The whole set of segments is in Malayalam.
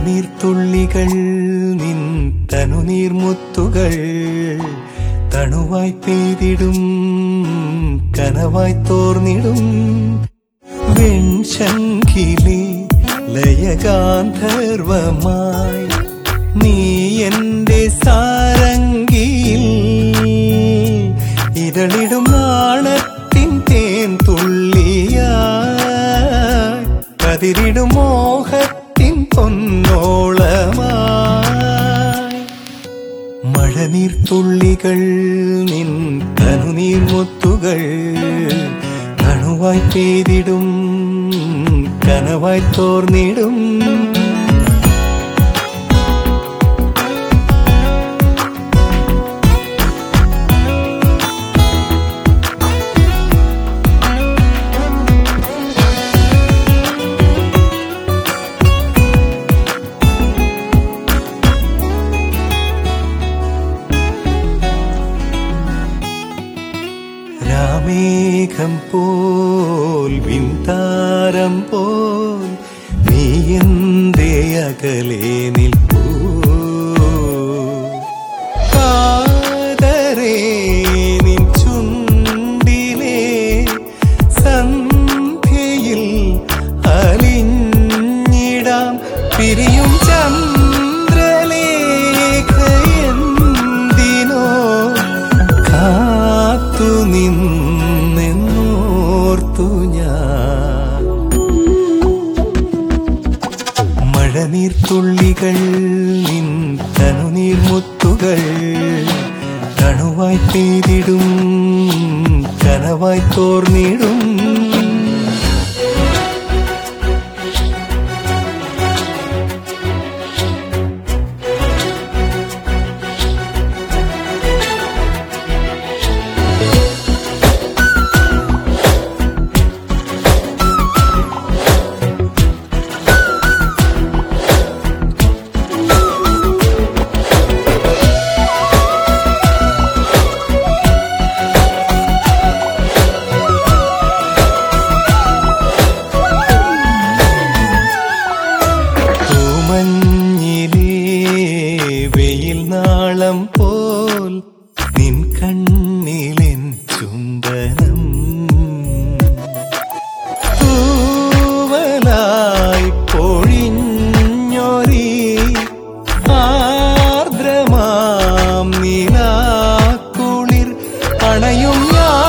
മഴനീർത്തുള്ളികൾ നിൻ തനുനീർമുത്തുകൾ തണുവായി പെയ്തിടും കനവായി തോർന്നിടും വെൺശങ്കിലെ ലയഗാന്ധർവമായി നീ എന്റെ സാരംഗിയിൽ ഇതളിടും നാണത്തിൻ തേൻ തുള്ളിയായി കതിരിടും മോഹത്തിൻ പൊന്നോളമായി മഴനീർത്തുള്ളികൾ നിൻ തനുനീർമുത്തുകൾ തണുവായി പെയ്തിടും കനവായി തോർന്നിടും രാമേഘം പോൽ വിന്താരം പോൽ നീ എന്തേ അകലെ നിൽപ്പൂ കാതരേ നിൻ ചുണ്ടിലെ സന്ധ്യയിൽ അലിഞ്ഞിടാം പിരിയും ചന്ദ്രലേഖ എന്തിനോ കാത്തു നിന്നെന്നോർത്തു ഞാൻ മഴനീർത്തുള്ളികൾ നിൻ തനുനീർമുത്തുകൾ തണുവായി പെയ്തിടും കനവായി തോർന്നിടും തൂമഞ്ഞിലേ വെയിൽ നാളം പോൽ നിൻ കണ്ണിലെൻ ചുംബനം തൂവലായി പൊഴിഞ്ഞൊരി ആർദ്രമാം നിലാക്കുളിർ അണയും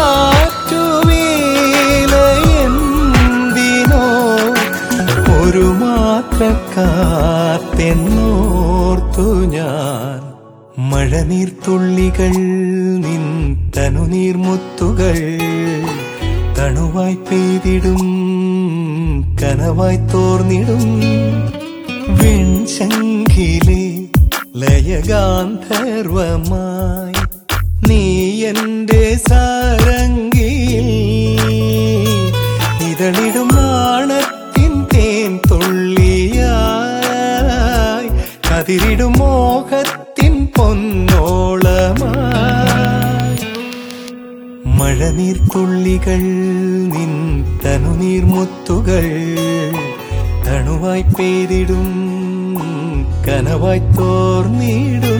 ഞാറ്റുവേലയെന്തിനോ ഒരു മാത്ര കാത്തെന്നോർത്തു ഞാൻ മഴനീർത്തുള്ളികൾ നിൻ തനുനീർമുത്തുകൾ തണുവായി പെയ്തിടും കനവായി തോർന്നിടും വെൺശങ്കിലെ ലയഗാന്ധർവമായി നീ എന്റെ സാരംഗിയിൽ ഇതളിടും നാണത്തിൻ തേൻ തുള്ളിയായി കതിരിടും മോഹത്തിൻ പൊന്നോളമായി മഴനീർത്തുള്ളികൾ നിൻ തനുനീർമുത്തുകൾ തണുവായി പെയ്തിടും കനവായി തോർന്നിടും